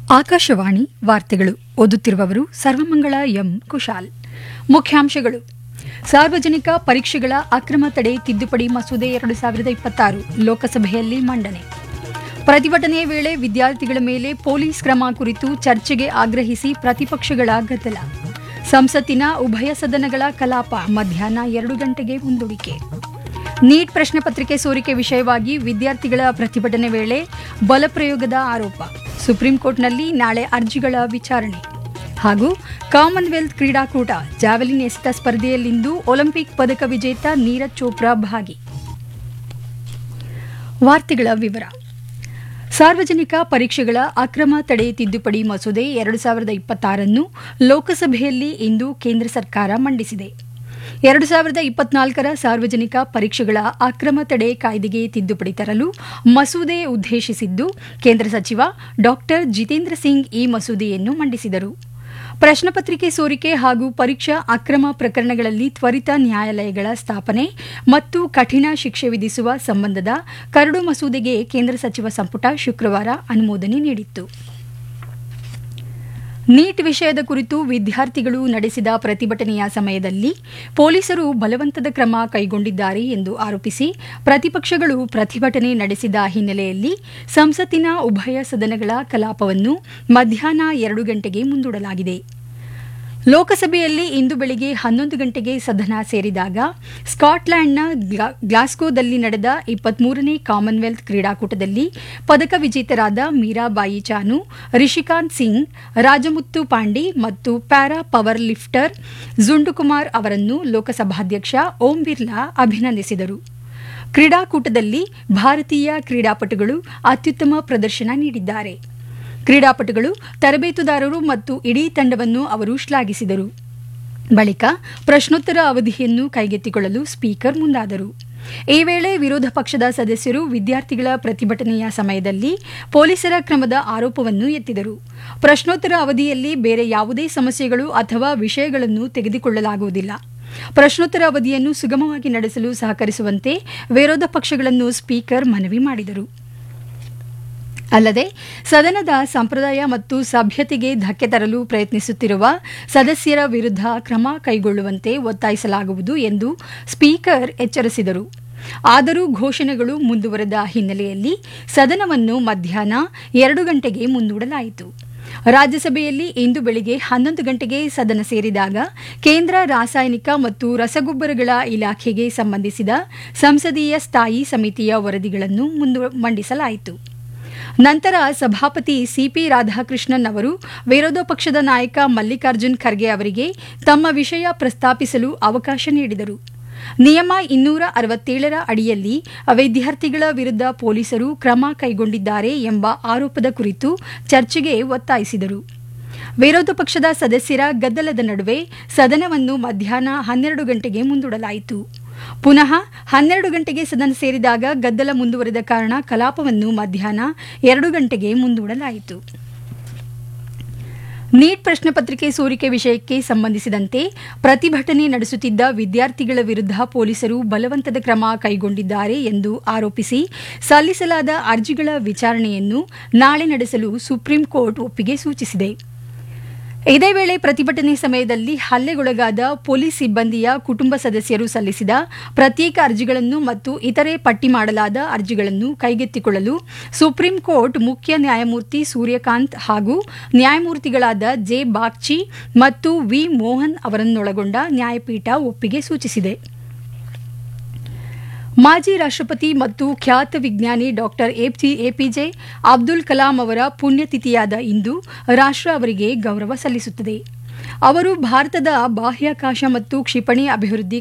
ಆಕಾಶವಾಣಿ ವಾರ್ತೆಗಳು ಓದುತ್ತಿರುವವರು ಸರ್ವಮಂಗಳ ಎಂ ಕುಶಾಲ್ ಮುಖ್ಯಾಂಶಗಳು ಸಾರ್ವಜನಿಕ ಪರೀಕ್ಷೆಗಳ ಅಕ್ರಮ ತಡೆ ತಿದ್ದುಪಡಿ ಮಸೂದೆ ಎರಡು ಸಾವಿರದ ಇಪ್ಪತ್ತಾರು ಲೋಕಸಭೆಯಲ್ಲಿ ಮಂಡನೆ ಪ್ರತಿಭಟನೆ ವೇಳೆ ವಿದ್ಯಾರ್ಥಿಗಳ ಮೇಲೆ ಪೊಲೀಸ್ ಕ್ರಮ ಕುರಿತು ಚರ್ಚೆಗೆ ಆಗ್ರಹಿಸಿ ಪ್ರತಿಪಕ್ಷಗಳ ಗದ್ದಲ ಸಂಸತ್ತಿನ ಉಭಯ ಸದನಗಳ ಕಲಾಪ ಮಧ್ಯಾಹ್ನ ಎರಡು ಗಂಟೆಗೆ ಮುಂದೂಡಿಕೆ ನೀಟ್ ಪ್ರಶ್ನೆ ಪತ್ರಿಕೆ ಸೋರಿಕೆ ವಿಷಯವಾಗಿ ವಿದ್ಯಾರ್ಥಿಗಳ ಪ್ರತಿಭಟನೆ ವೇಳೆ ಬಲಪ್ರಯೋಗದ ಆರೋಪ ಸುಪ್ರೀಂ ಕೋರ್ಟ್ನಲ್ಲಿ ನಾಳೆ ಅರ್ಜಿಗಳ ವಿಚಾರಣೆ ಹಾಗೂ ಕಾಮನ್ವೆಲ್ತ್ ಕ್ರೀಡಾಕೂಟ ಜಾವೆಲಿನ್ ಎಸೆತ ಸ್ಪರ್ಧೆಯಲ್ಲಿಂದು ಒಲಿಂಪಿಕ್ ಪದಕ ವಿಜೇತ ನೀರಜ್ ಚೋಪ್ರಾ ಭಾಗಿ ವಾರ್ತೆಗಳ ವಿವರ ಸಾರ್ವಜನಿಕ ಪರೀಕ್ಷೆಗಳ ಅಕ್ರಮ ತಡೆ ತಿದ್ದುಪಡಿ ಮಸೂದೆ ಎರಡು ಸಾವಿರದ ಇಪ್ಪತ್ತಾರನ್ನು ಲೋಕಸಭೆಯಲ್ಲಿ ಇಂದು ಕೇಂದ್ರ ಸರ್ಕಾರ ಮಂಡಿಸಿದೆ ಎರಡು ಸಾವಿರದ ಇಪ್ಪತ್ನಾಲ್ಕರ ಸಾರ್ವಜನಿಕ ಪರೀಕ್ಷೆಗಳ ಅಕ್ರಮ ತಡೆ ಕಾಯ್ದೆಗೆ ತಿದ್ದುಪಡಿ ತರಲು ಮಸೂದೆ ಉದ್ದೇಶಿಸಿದ್ದು ಕೇಂದ್ರ ಸಚಿವ ಡಾಕ್ಟರ್ ಜಿತೇಂದ್ರ ಸಿಂಗ್ ಈ ಮಸೂದೆಯನ್ನು ಮಂಡಿಸಿದರು ಪ್ರಶ್ನಪತ್ರಿಕೆ ಸೋರಿಕೆ ಹಾಗೂ ಪರೀಕ್ಷಾ ಅಕ್ರಮ ಪ್ರಕರಣಗಳಲ್ಲಿ ತ್ವರಿತ ನ್ಯಾಯಾಲಯಗಳ ಸ್ಥಾಪನೆ ಮತ್ತು ಕಠಿಣ ಶಿಕ್ಷೆ ವಿಧಿಸುವ ಸಂಬಂಧದ ಕರಡು ಮಸೂದೆಗೆ ಕೇಂದ್ರ ಸಚಿವ ಸಂಪುಟ ಶುಕ್ರವಾರ ಅನುಮೋದನೆ ನೀಡಿತ್ತು ನೀಟ್ ವಿಷಯದ ಕುರಿತು ವಿದ್ಯಾರ್ಥಿಗಳು ನಡೆಸಿದ ಪ್ರತಿಭಟನೆಯ ಸಮಯದಲ್ಲಿ ಪೊಲೀಸರು ಬಲವಂತದ ಕ್ರಮ ಕೈಗೊಂಡಿದ್ದಾರೆ ಎಂದು ಆರೋಪಿಸಿ ಪ್ರತಿಪಕ್ಷಗಳು ಪ್ರತಿಭಟನೆ ನಡೆಸಿದ ಹಿನ್ನೆಲೆಯಲ್ಲಿ ಸಂಸತ್ತಿನ ಉಭಯ ಸದನಗಳ ಕಲಾಪವನ್ನು ಮಧ್ಯಾಹ್ನ ಎರಡು ಗಂಟೆಗೆ ಮುಂದೂಡಲಾಗಿದೆ ಲೋಕಸಭೆಯಲ್ಲಿ ಇಂದು ಬೆಳಿಗ್ಗೆ ಹನ್ನೊಂದು ಗಂಟೆಗೆ ಸದನ ಸೇರಿದಾಗ ಸ್ಕಾಟ್ಲ್ಯಾಂಡ್ನ ಗ್ಲಾಸ್ಗೋದಲ್ಲಿ ನಡೆದ ಇಪ್ಪತ್ಮೂರನೇ ಕಾಮನ್ವೆಲ್ತ್ ಕ್ರೀಡಾಕೂಟದಲ್ಲಿ ಪದಕ ವಿಜೇತರಾದ ಮೀರಾಬಾಯಿ ಚಾನು ರಿಷಿಕಾಂತ್ ಸಿಂಗ್ ರಾಜಮುತ್ತು ಪಾಂಡಿ ಮತ್ತು ಪ್ಯಾರಾ ಪವರ್ ಲಿಫ್ಟರ್ ಜುಂಡುಕುಮಾರ್ ಅವರನ್ನು ಲೋಕಸಭಾಧ್ಯಕ್ಷ ಓಂ ಬಿರ್ಲಾ ಅಭಿನಂದಿಸಿದರು ಕ್ರೀಡಾಕೂಟದಲ್ಲಿ ಭಾರತೀಯ ಕ್ರೀಡಾಪಟುಗಳು ಅತ್ಯುತ್ತಮ ಪ್ರದರ್ಶನ ನೀಡಿದ್ದಾರೆ ಕ್ರೀಡಾಪಟುಗಳು ತರಬೇತುದಾರರು ಮತ್ತು ಇಡೀ ತಂಡವನ್ನು ಅವರು ಶ್ಲಾಘಿಸಿದರು ಬಳಿಕ ಪ್ರಶ್ನೋತ್ತರ ಅವಧಿಯನ್ನು ಕೈಗೆತ್ತಿಕೊಳ್ಳಲು ಸ್ಪೀಕರ್ ಮುಂದಾದರು ಈ ವೇಳೆ ವಿರೋಧ ಪಕ್ಷದ ಸದಸ್ಯರು ವಿದ್ಯಾರ್ಥಿಗಳ ಪ್ರತಿಭಟನೆಯ ಸಮಯದಲ್ಲಿ ಪೊಲೀಸರ ಕ್ರಮದ ಆರೋಪವನ್ನು ಎತ್ತಿದರು ಪ್ರಶ್ನೋತ್ತರ ಅವಧಿಯಲ್ಲಿ ಬೇರೆ ಯಾವುದೇ ಸಮಸ್ಯೆಗಳು ಅಥವಾ ವಿಷಯಗಳನ್ನು ತೆಗೆದುಕೊಳ್ಳಲಾಗುವುದಿಲ್ಲ ಪ್ರಶ್ನೋತ್ತರ ಅವಧಿಯನ್ನು ಸುಗಮವಾಗಿ ನಡೆಸಲು ಸಹಕರಿಸುವಂತೆ ವಿರೋಧ ಪಕ್ಷಗಳನ್ನು ಸ್ಪೀಕರ್ ಮನವಿ ಮಾಡಿದರು ಅಲ್ಲದೆ ಸದನದ ಸಂಪ್ರದಾಯ ಮತ್ತು ಸಭ್ಯತೆಗೆ ಧಕ್ಕೆ ತರಲು ಪ್ರಯತ್ನಿಸುತ್ತಿರುವ ಸದಸ್ಯರ ವಿರುದ್ಧ ಕ್ರಮ ಕೈಗೊಳ್ಳುವಂತೆ ಒತ್ತಾಯಿಸಲಾಗುವುದು ಎಂದು ಸ್ಪೀಕರ್ ಎಚ್ಚರಿಸಿದರು ಆದರೂ ಘೋಷಣೆಗಳು ಮುಂದುವರೆದ ಹಿನ್ನೆಲೆಯಲ್ಲಿ ಸದನವನ್ನು ಮಧ್ಯಾಹ್ನ ಎರಡು ಗಂಟೆಗೆ ಮುಂದೂಡಲಾಯಿತು ರಾಜ್ಯಸಭೆಯಲ್ಲಿ ಇಂದು ಬೆಳಿಗ್ಗೆ ಹನ್ನೊಂದು ಗಂಟೆಗೆ ಸದನ ಸೇರಿದಾಗ ಕೇಂದ್ರ ರಾಸಾಯನಿಕ ಮತ್ತು ರಸಗೊಬ್ಬರಗಳ ಇಲಾಖೆಗೆ ಸಂಬಂಧಿಸಿದ ಸಂಸದೀಯ ಸ್ಥಾಯಿ ಸಮಿತಿಯ ವರದಿಗಳನ್ನು ಮುಂದು ಮಂಡಿಸಲಾಯಿತು ನಂತರ ಸಭಾಪತಿ ಸಿಪಿ ರಾಧಾಕೃಷ್ಣನ್ ಅವರು ವಿರೋಧ ಪಕ್ಷದ ನಾಯಕ ಮಲ್ಲಿಕಾರ್ಜುನ್ ಖರ್ಗೆ ಅವರಿಗೆ ತಮ್ಮ ವಿಷಯ ಪ್ರಸ್ತಾಪಿಸಲು ಅವಕಾಶ ನೀಡಿದರು ನಿಯಮ ಇನ್ನೂರ ಅರವತ್ತೇಳರ ಅಡಿಯಲ್ಲಿ ವಿದ್ಯಾರ್ಥಿಗಳ ವಿರುದ್ಧ ಪೊಲೀಸರು ಕ್ರಮ ಕೈಗೊಂಡಿದ್ದಾರೆ ಎಂಬ ಆರೋಪದ ಕುರಿತು ಚರ್ಚೆಗೆ ಒತ್ತಾಯಿಸಿದರು ವಿರೋಧ ಪಕ್ಷದ ಸದಸ್ಯರ ಗದ್ದಲದ ನಡುವೆ ಸದನವನ್ನು ಮಧ್ಯಾಹ್ನ ಹನ್ನೆರಡು ಗಂಟೆಗೆ ಮುಂದೂಡಲಾಯಿತು ಪುನಃ ಹನ್ನೆರಡು ಗಂಟೆಗೆ ಸದನ ಸೇರಿದಾಗ ಗದ್ದಲ ಮುಂದುವರೆದ ಕಾರಣ ಕಲಾಪವನ್ನು ಮಧ್ಯಾಹ್ನ ಎರಡು ಗಂಟೆಗೆ ಮುಂದೂಡಲಾಯಿತು ನೀಟ್ ಪ್ರಶ್ನೆ ಪತ್ರಿಕೆ ಸೋರಿಕೆ ವಿಷಯಕ್ಕೆ ಸಂಬಂಧಿಸಿದಂತೆ ಪ್ರತಿಭಟನೆ ನಡೆಸುತ್ತಿದ್ದ ವಿದ್ಯಾರ್ಥಿಗಳ ವಿರುದ್ಧ ಪೊಲೀಸರು ಬಲವಂತದ ಕ್ರಮ ಕೈಗೊಂಡಿದ್ದಾರೆ ಎಂದು ಆರೋಪಿಸಿ ಸಲ್ಲಿಸಲಾದ ಅರ್ಜಿಗಳ ವಿಚಾರಣೆಯನ್ನು ನಾಳೆ ನಡೆಸಲು ಸುಪ್ರೀಂ ಕೋರ್ಟ್ ಒಪ್ಪಿಗೆ ಸೂಚಿಸಿದೆ ಇದೇ ವೇಳೆ ಪ್ರತಿಭಟನೆ ಸಮಯದಲ್ಲಿ ಹಲ್ಲೆಗೊಳಗಾದ ಪೊಲೀಸ್ ಸಿಬ್ಬಂದಿಯ ಕುಟುಂಬ ಸದಸ್ಯರು ಸಲ್ಲಿಸಿದ ಪ್ರತ್ಯೇಕ ಅರ್ಜಿಗಳನ್ನು ಮತ್ತು ಇತರೆ ಪಟ್ಟಿ ಮಾಡಲಾದ ಅರ್ಜಿಗಳನ್ನು ಕೈಗೆತ್ತಿಕೊಳ್ಳಲು ಸುಪ್ರೀಂ ಕೋರ್ಟ್ ಮುಖ್ಯ ನ್ಯಾಯಮೂರ್ತಿ ಸೂರ್ಯಕಾಂತ್ ಹಾಗೂ ನ್ಯಾಯಮೂರ್ತಿಗಳಾದ ಜೆ ಬಾಗ್ಚಿ ಮತ್ತು ವಿ ಮೋಹನ್ ಅವರನ್ನೊಳಗೊಂಡ ನ್ಯಾಯಪೀಠ ಒಪ್ಪಿಗೆ ಸೂಚಿಸಿದೆ ಮಾಜಿ ರಾಷ್ಟ್ರಪತಿ ಮತ್ತು ಖ್ಯಾತ ವಿಜ್ಞಾನಿ ಡಾಕ್ಟರ್ ಎಪಿಜೆ ಅಬ್ದುಲ್ ಕಲಾಂ ಅವರ ಪುಣ್ಯತಿಥಿಯಾದ ಇಂದು ರಾಷ್ಟ್ರ ಅವರಿಗೆ ಗೌರವ ಸಲ್ಲಿಸುತ್ತದೆ ಅವರು ಭಾರತದ ಬಾಹ್ಯಾಕಾಶ ಮತ್ತು ಕ್ಷಿಪಣಿ ಅಭಿವೃದ್ಧಿ